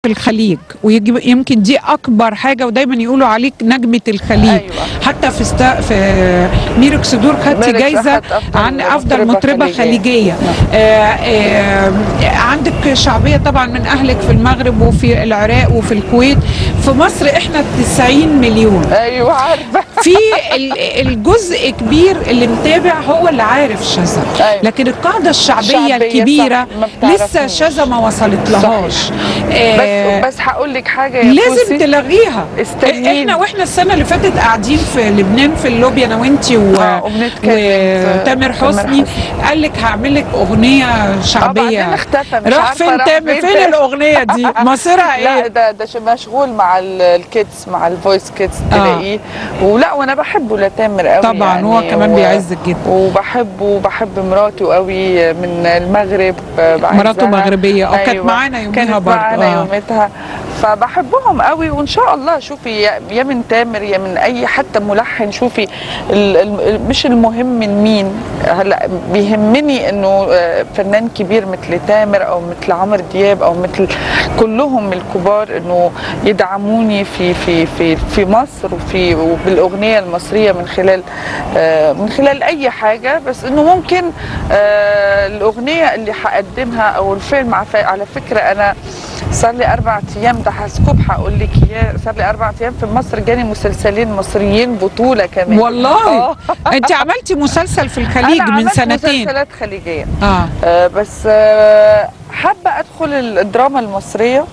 في الخليج ويمكن دي اكبر حاجه ودايما يقولوا عليك نجمه الخليج أيوة. حتى في استا... في ميرك صدور خدتي ميرك جايزه أخدت أفضل عن افضل مطربة مطربه خليجية. خليجيه آه آه عندك شعبيه طبعا من اهلك في المغرب وفي العراق وفي الكويت في مصر احنا 90 مليون ايوه عارفه في ال- الجزء كبير اللي متابع هو اللي عارف شذا أيوة. لكن القاعده الشعبيه الشعبية الكبيره صح، ما لسه بتعرفوش. شذا ما وصلت لهاش آه، بس بس هقول لك حاجه يا لازم بوسي. تلغيها استنيني. احنا واحنا السنه اللي فاتت قاعدين في لبنان في اللوبي انا وانتي و... آه، وبنتكلم في- وتامر تامر حسني حسني. قال لك هعمل لك اغنيه شعبيه بعدين اختفى، مش راح عارفة فين راح تامر فين فين تاني. الاغنيه دي مصيرها لا ايه ده ده شو مشغول مع ال- الكيدز مع الفويس كيدز تلاقيه ولا وانا بحبه لتامر قوي طبعا يعني هو كمان و- بيعزك جدا وبحبه وبحب مراته قوي من المغرب بعزها. مراته مغربية، اه، كانت معانا يوميها كانت برضه، معانا اه. يومتها فبحبهم قوي وان شاء الله شوفي يا يا من تامر يا من اي حتى ملحن شوفي ال- ال- مش المهم من مين هلا بيهمني انه آه، فنان كبير مثل تامر او مثل عمرو دياب او مثل كلهم الكبار انه يدعموني في في في في مصر وفي وبالاغنيه المصريه من خلال آه، من خلال اي حاجه بس انه ممكن آه، الاغنيه اللي هقدمها او الفيلم عف- على فكره انا صار لي اربع ايام ده هسكوب هقول لك اياه صار لي اربع ايام في مصر جاني مسلسلين مصريين بطوله كمان والله آه. انت عملتي مسلسل في الخليج أنا من عملت سنتين مسلسلات خليجيه اه آه، بس آه، حابه ادخل الدراما المصريه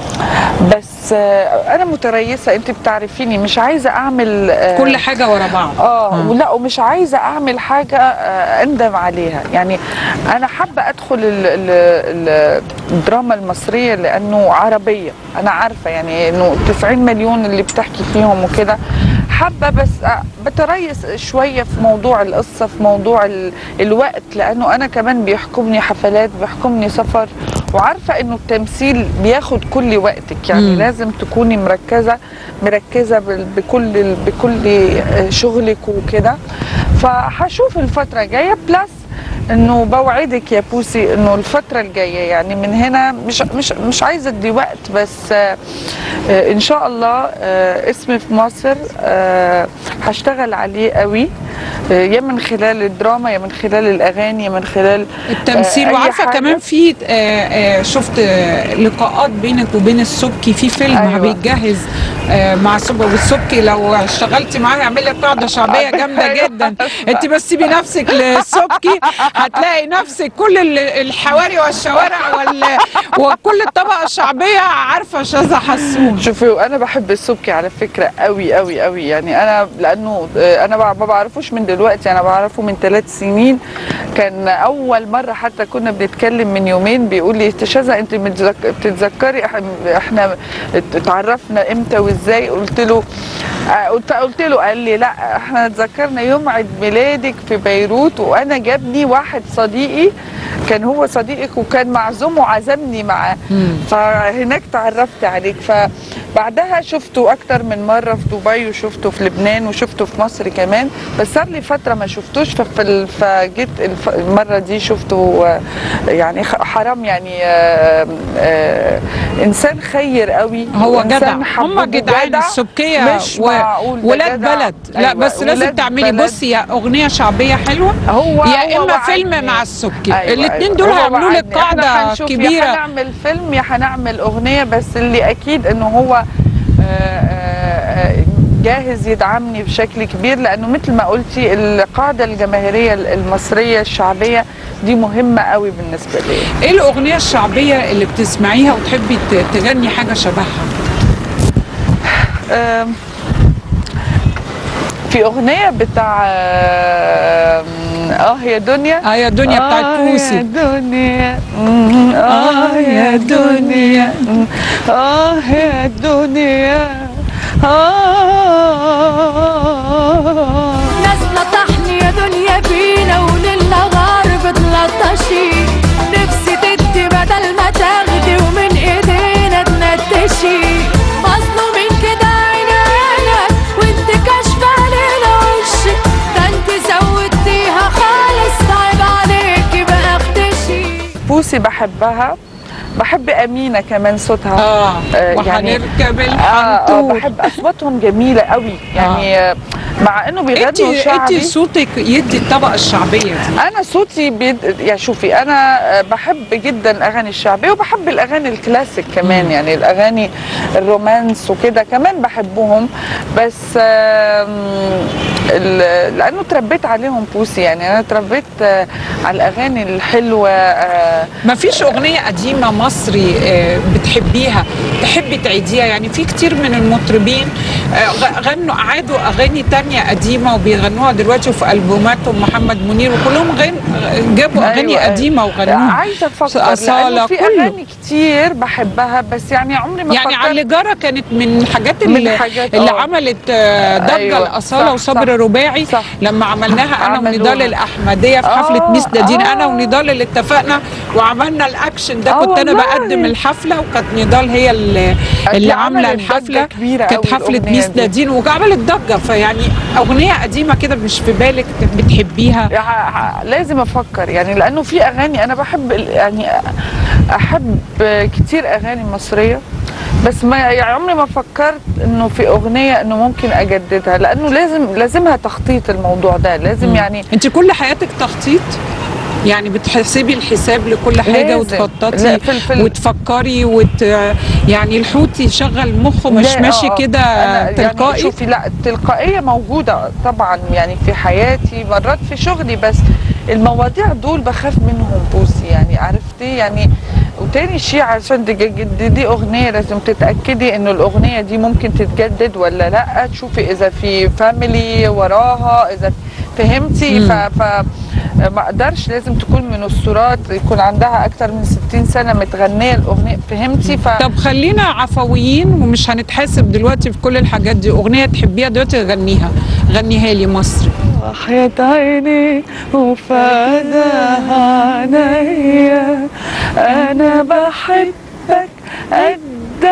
بس آه، انا متريسه انت بتعرفيني مش عايزه اعمل آه، كل حاجه ورا بعض اه ولا ومش عايزه اعمل حاجه آه، اندم عليها يعني انا حابه ادخل ال ال ال الدراما المصريه لانه عربيه انا عارفه يعني انه 90 مليون اللي بتحكي فيهم وكده حابه بس آه، بتريس شويه في موضوع القصه في موضوع ال الوقت لانه انا كمان بيحكمني حفلات بيحكمني سفر وعارفه انه التمثيل بياخد كل وقتك يعني مم. لازم تكوني مركزه مركزه بال- بكل ال- بكل آه، شغلك وكده فهشوف الفتره الجايه بلس انه بوعدك يا بوسي انه الفتره الجايه يعني من هنا مش مش مش عايزه ادي وقت بس آه، آه، ان شاء الله آه، اسمي في مصر آه، هشتغل عليه قوي آه، يا من خلال الدراما يا من خلال الاغاني يا من خلال التمثيل آه، أي وعارفه حاجة. كمان في آه، آه، شفت آه، لقاءات بينك وبين السبكي في فيلم أيوة. بيتجهز آه، مع سبكي والسبكي لو اشتغلتي معاه يعمل لك قاعده شعبيه جامده أيوة. جدا انت بس سيبي نفسك للسبكي هتلاقي نفسك كل ال- الحواري والشوارع وال... وكل الطبقه الشعبيه عارفه شذا حسون شوفي وانا بحب السبكي على فكره قوي قوي قوي يعني انا لانه آه، انا ما بعرفوش من دلوقتي انا بعرفه من ثلاث سنين كان اول مره حتى كنا بنتكلم من يومين بيقول لي شذا انت متذك- بتتذكري إح- احنا اتعرفنا امتى وازاي قلت له آه، قلت قلت له قال لي لا احنا اتذكرنا يوم عيد ميلادك في بيروت وانا جابني واحد صديقي كان هو صديقك وكان معزوم وعزمني معاه فهناك تعرفت عليك فبعدها شفته اكتر من مره في دبي وشفته في لبنان وشفته في مصر كمان بس صار لي فتره ما شفتوش ففي ال- فجيت الف- المره دي شفته آه، يعني خ- حرام يعني آه، آه، انسان خير قوي هو جدع وإنسان هم حبوبه جدعان جدع. السبكيه مش معقول ده ولاد جدع. بلد لا أيوة، بس لازم ولاد تعملي بلد. بصي يا اغنيه شعبيه حلوه هو يا هو اما وعدني. فيلم مع السبكي أيوة الاثنين أيوة. دول هو هيعملوا لك وعدني. إحنا قاعده هنشوف يا كبيره هنعمل فيلم يا هنعمل اغنيه بس اللي اكيد انه هو آه، آه، آه، جاهز يدعمني بشكل كبير لانه مثل ما قلتي القاعده الجماهيريه المصريه الشعبيه دي مهمه قوي بالنسبه لي ايه الاغنيه الشعبيه اللي بتسمعيها وتحبي ت- تغني حاجه شبهها آم، في اغنيه بتاع آم، اه يا دنيا اه يا دنيا بتاعت آه بوسي يا دنيا مم، اه يا دنيا مم، اه يا دنيا آه نازلة طحن يا دنيا بينا وللنهار بتلطشي نفسي تدي بدل ما تاخدي ومن ايدينا تنتشي مظلومين كده عينينا وانت كاشفة علينا وشك ده انت زودتيها خالص تعب عليكي بقى اختشي بوسي بحبها بحب امينه كمان صوتها اه آه، يعني- وهنركب اه اه الحنطور بحب اصواتهم جميله قوي يعني آه. مع انه انت بيغنوا انت شعبي صوتك يدي الطبقه الشعبيه دي انا صوتي بيد... يعني شوفي انا آه، بحب جدا الاغاني الشعبيه وبحب الاغاني الكلاسيك كمان مم. يعني الاغاني الرومانس وكده كمان بحبهم بس آم، ال- لانه تربيت عليهم بوسي يعني انا تربيت آه، على الاغاني الحلوه آه، ما فيش اغنيه قديمه مصري آه، بتحبيها تحبي تعيديها يعني في كتير من المطربين آه، غ- غنوا اعادوا اغاني تانية قديمه وبيغنوها دلوقتي في البوماتهم محمد منير وكلهم غن جابوا اغاني أيوة، أيوة. قديمه وغنوها عايزه افكر أصالة، لانه في كله. اغاني كتير بحبها بس يعني عمري ما يعني فكرت على الجارة كانت من الحاجات من اللي, الحاجات، اللي آه. عملت آه، ضجة أيوة، الأصالة صح، وصبر صح. رباعي صح. لما عملناها أنا عملوها. ونضال الأحمدية في حفلة آه، ميس دادين آه. أنا ونضال اللي اتفقنا وعملنا الأكشن ده آه كنت أنا والله. بقدم الحفلة وكانت نضال هي اللي, اللي دي عاملة عملت ضجة الحفلة كبيرة كانت أوي حفلة الأغنية ميس دي. دادين وعملت ضجة فيعني أغنية قديمة كده مش في بالك بتحبيها ع- ع- لازم افكر يعني لانه في اغاني انا بحب ال- يعني احب كتير اغاني مصريه بس ما يعني عمري ما فكرت انه في اغنيه انه ممكن اجددها لانه لازم لازمها تخطيط الموضوع ده لازم مم. يعني أنت كل حياتك تخطيط يعني بتحسبي الحساب لكل حاجة لازم. وتخططي لا، في ال- في ال- وتفكري وت... يعني الحوت يشغل مخه مش لا، ماشي آه، آه. كده أنا تلقائي يعني شوفي لا التلقائيه موجوده طبعا يعني في حياتي مرات في شغلي بس المواضيع دول بخاف منهم بوسي يعني عرفتي يعني وتاني شيء عشان تجددي اغنيه لازم تتاكدي انه الاغنيه دي ممكن تتجدد ولا لا تشوفي اذا في فاميلي وراها اذا فهمتي مم. ف, ف ما اقدرش لازم تكون من الصورات يكون عندها اكتر من 60 سنه متغنيه الاغنيه فهمتي ف طب خلينا عفويين ومش هنتحاسب دلوقتي في كل الحاجات دي اغنيه تحبيها دلوقتي غنيها غنيها لي مصري وحياة عيني وفداها عينيا أنا بحبك قد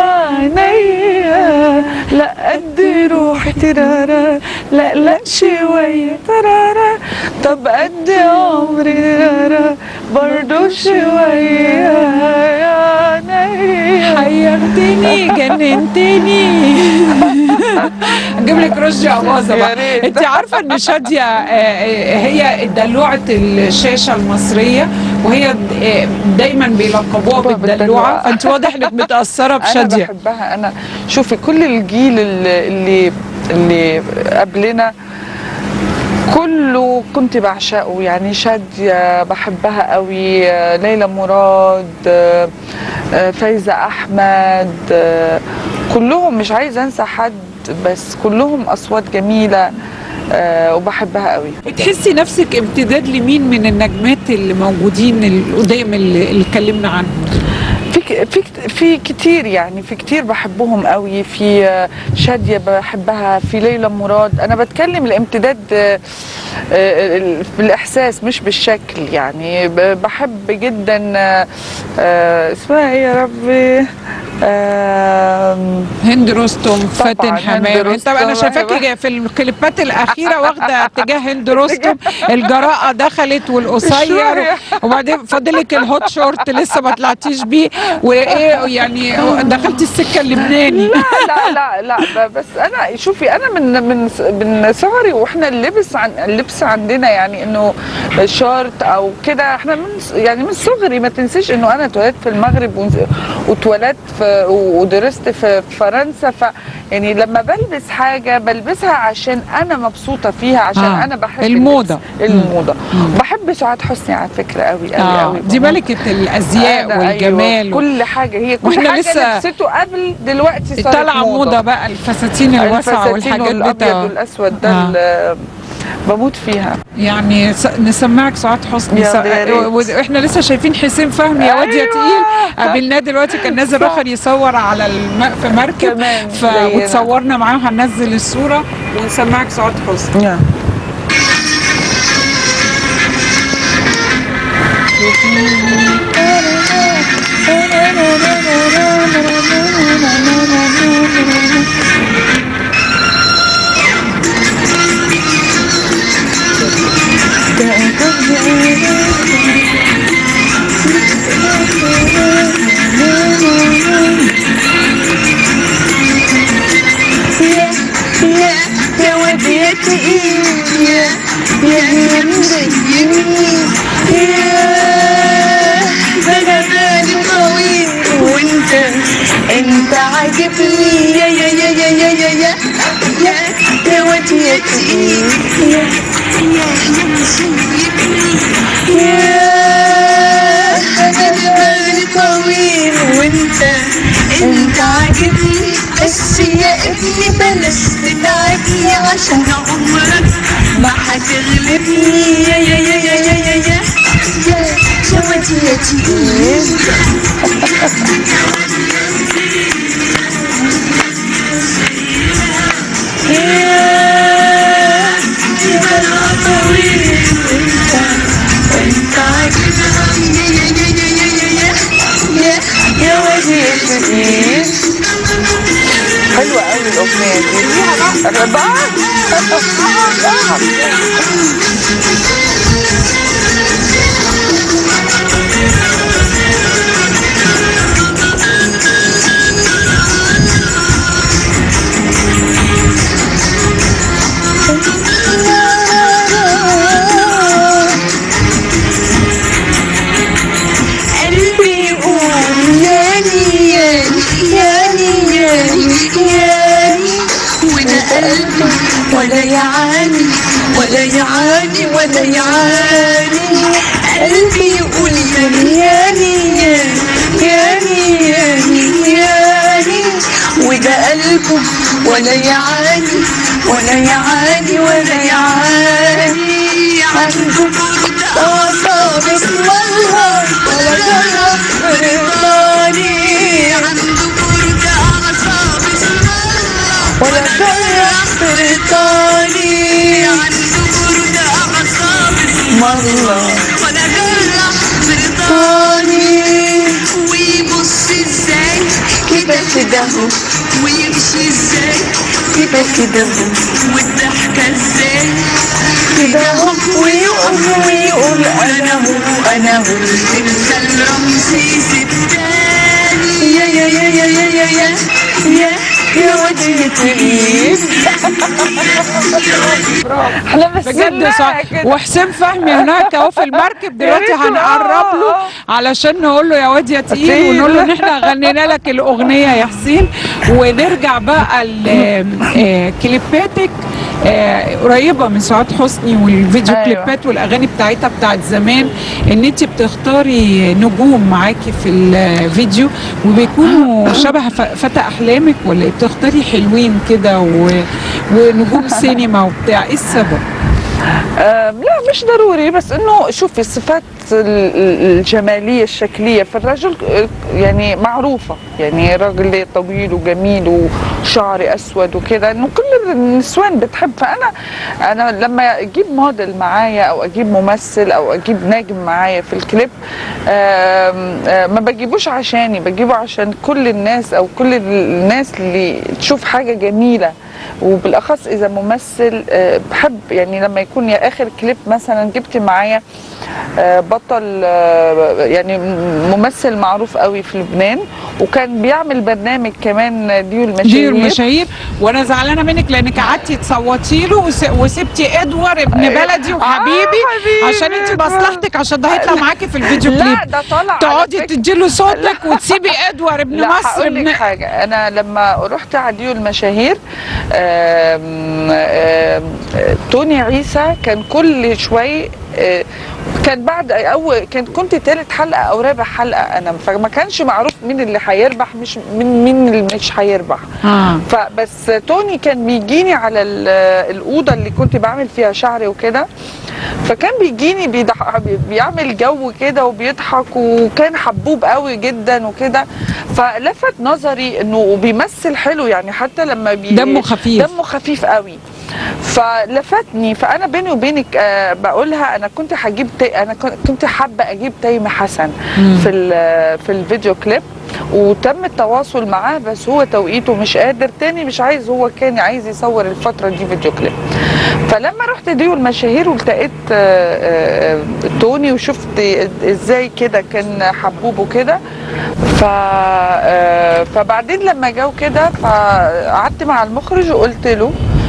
عينيا لا قد روحي ترارا لا لا شوية ترارا طب قد عمري ترارا برضو شوية يا عينيا حيرتني جننتني اجيب لك رشدي اباظه يا بقى ريت. انت عارفه ان شاديه آه، آه، هي دلوعه الشاشه المصريه وهي آه، دايما بيلقبوها بالدلوعة. بالدلوعه فانت واضح انك متاثره انا بشاديه بحبها انا شوفي كل الجيل اللي اللي, اللي قبلنا كله كنت بعشقه يعني شادية بحبها قوي آه، ليلى مراد آه، آه، فايزة أحمد آه، كلهم مش عايزة أنسى حد بس كلهم أصوات جميلة آه، وبحبها قوي بتحسي نفسك امتداد لمين من النجمات اللي موجودين القدام اللي اللي اتكلمنا عنهم في ك- في كت- في كتير يعني في كتير بحبهم قوي في آه، شادية بحبها في ليلى مراد انا بتكلم الامتداد آه، آه، ال- بالاحساس مش بالشكل يعني ب- بحب جدا آه، آه، اسمها ايه يا ربي آم، هند رستم فاتن هند حمام رستم، طب انا شايفاكي أيوة. جاية في الكليبات الاخيره واخده اتجاه هند رستم الجراءه دخلت والقصير الشوية. وبعدين فاضلك الهوت شورت لسه ما طلعتيش بيه وايه يعني دخلتي السكه اللبناني لا لا لا لا ب- بس انا شوفي انا من من من صغري واحنا اللبس عن اللبس عندنا يعني انه شورت او كده احنا من يعني من صغري ما تنسيش انه انا اتولدت في المغرب ونز- واتولدت في ودرست في فرنسا ف يعني لما بلبس حاجه بلبسها عشان انا مبسوطه فيها عشان آه، انا بحب الموضة. اللبس. الموضه بحب سعاد حسني على فكره قوي قوي آه قوي دي ملكه الازياء أنا والجمال أيوة كل حاجه هي كل وإحنا حاجه لسه لبسته قبل دلوقتي صارت طالعه موضه بقى الفساتين الواسعه الفساتين والحاجات والابيض بتاع والاسود ده آه. اللي بموت فيها يعني س- نسمعك سعاد حسني يلا س- يا ريت. و- واحنا لسه شايفين حسين فهمي يا واد يا أيوة. تقيل قابلناه دلوقتي كان نازل صح. اخر يصور على الم... في مركب كمان ف... زينا. وتصورنا معاه هننزل الصوره ونسمعك سعاد حسني Yeah. تقيل يا يا يا مضايقني يا انا بالي طويل وانت انت عاجبني يا يا يا يا يا يا يا يا يا واد يا تقيل يا يا يا مسيبني يا انا بالي طويل وانت انت عاجبني بس يا ابني بلاش تتعبني عشان عمرك ما هتغلبني يا يا يا يا يا يا يا يا يا ودي يا تقيل حلوة قوي الأغنية دي الرباط قلبي يقول ياني ياني ياني ياني ياني وانا قلبي ولا يعاني ولا يعاني ولا يعاني قلبي يقول ياني ياني ياني ياني ياني وده قلبه ولا يعاني ولا يعاني ولا يعاني عنده أعصاب اسمها ولا جرب بريطاني عنده برد أعصاب اسمها ولا جرب بريطاني عنده برد أعصاب اسمها ولا جرب بريطاني ويبص ازاي كده كده اهو ويمشي ازاي كده كده اهو والضحكة ازاي كده اهو ويقوم ويقول انا هو انا هو تمثال رمسيس التاني يا يا يا يا يا يا يا يا يا وجهي تقيل احنا بجد صح كده وحسين فهمي هناك اهو في المركب دلوقتي يا ريته، هنقرب له آه. علشان نقول له يا واد يا تقيل تقيل. ونقول له ان احنا غنينا لك الاغنيه يا حسين ونرجع بقى لكليباتك قريبه من سعاد حسني والفيديو أيوة. كليبات والاغاني بتاعتها بتاعت زمان ان انت بتختاري نجوم معاكي في الفيديو وبيكونوا شبه ف- فتى احلامك ولا إيه؟ بتختاري حلوين كده و... ونجوم سينما وبتاع ايه السبب؟ آه لا مش ضروري بس انه شوفي الصفات ال- ال- الجماليه الشكليه في الرجل آه، يعني معروفه يعني راجل طويل وجميل وشعري اسود وكده انه كل النسوان بتحب فانا انا لما اجيب موديل معايا او اجيب ممثل او اجيب ناجم معايا في الكليب آم، آه، ما بجيبوش عشاني بجيبه عشان كل الناس او كل الناس اللي تشوف حاجه جميله وبالاخص اذا ممثل آه، بحب يعني لما يكون يا اخر كليب مثلا جبت معايا آه، بطل آه، يعني ممثل معروف قوي في لبنان وكان بيعمل برنامج كمان ديو المشاهير دي المشاهير وانا زعلانه منك لانك قعدتي تصوتي له وس- وسبتي ادوار ابن أيوة. بلدي آه، وحبيبي حبيبي. عشان انت مصلحتك عشان ده هيطلع معاكي في الفيديو كليب لا ده طالع على تقعدي فكرة- تديله صوتك وتسيبي ادوار ابن لا مصر هقول لك ابن حاجه انا لما رحت عديو المشاهير آم، آم، توني عيسى كان كل شوي آه، كان بعد او كان كنت تالت حلقه او رابع حلقه انا فما كانش معروف مين اللي هيربح مش مين مين اللي مش هيربح آه. فبس توني كان بيجيني على ال- الاوضه اللي كنت بعمل فيها شعري وكده فكان بيجيني بيضح... بيعمل جو كده وبيضحك وكان حبوب قوي جدا وكده فلفت نظري انه بيمثل حلو يعني حتى لما بي... دمه خفيف. دمه خفيف قوي فلفتني فانا بيني وبينك آه بقولها انا كنت هجيب تي... انا كن- كنت حابه اجيب تيم حسن في ال- في الفيديو كليب وتم التواصل معاه بس هو توقيته مش قادر تاني مش عايز هو كان عايز يصور الفتره دي فيديو كليب فلما رحت ديو المشاهير والتقيت آه، آه، توني وشفت ازاي كده كان حبوب وكده ف آه، فبعدين لما جو كده فقعدت مع المخرج وقلت له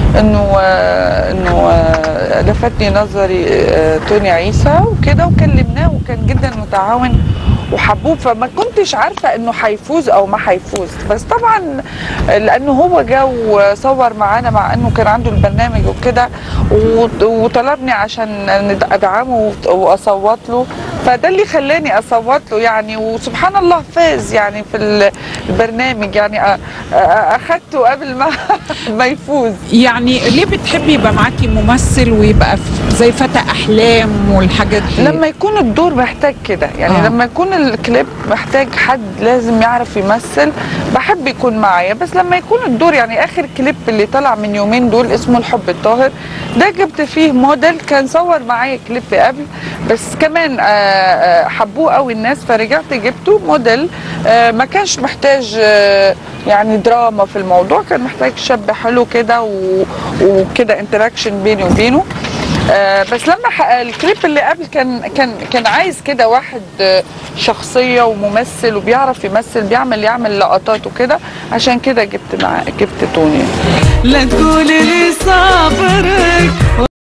انه آه، انه آه، لفتني نظري آه، توني عيسى وكده وكلمناه وكان جدا متعاون وحبوب فما كنتش عارفه انه هيفوز او ما هيفوز بس طبعا لانه هو جا وصور معانا مع انه كان عنده البرنامج وكده وط- وطلبني عشان ند- ادعمه واصوت له فده اللي خلاني اصوت له يعني وسبحان الله فاز يعني في ال- البرنامج يعني أ- أ- اخدته قبل ما ما يفوز يعني ليه بتحبي يبقى معاكي ممثل ويبقى ف- زي فتى احلام والحاجات دي لما يكون الدور محتاج كده يعني آه. آه. لما يكون الكليب محتاج حد لازم يعرف يمثل بحب يكون معايا بس لما يكون الدور يعني اخر كليب اللي طلع من يومين دول اسمه الحب الطاهر ده جبت فيه موديل كان صور معايا كليب قبل بس كمان آه، آه، حبوه قوي الناس فرجعت جبته موديل آه، ما كانش محتاج آه، يعني دراما في الموضوع كان محتاج شاب حلو كده و- وكده انتراكشن بيني وبينه آه، بس لما ح- الكليب اللي قبل كان كان كان عايز كده واحد آه، شخصيه وممثل وبيعرف يمثل بيعمل يعمل لقطات وكده عشان كده جبت مع جبت توني لا تقولي لي صبرك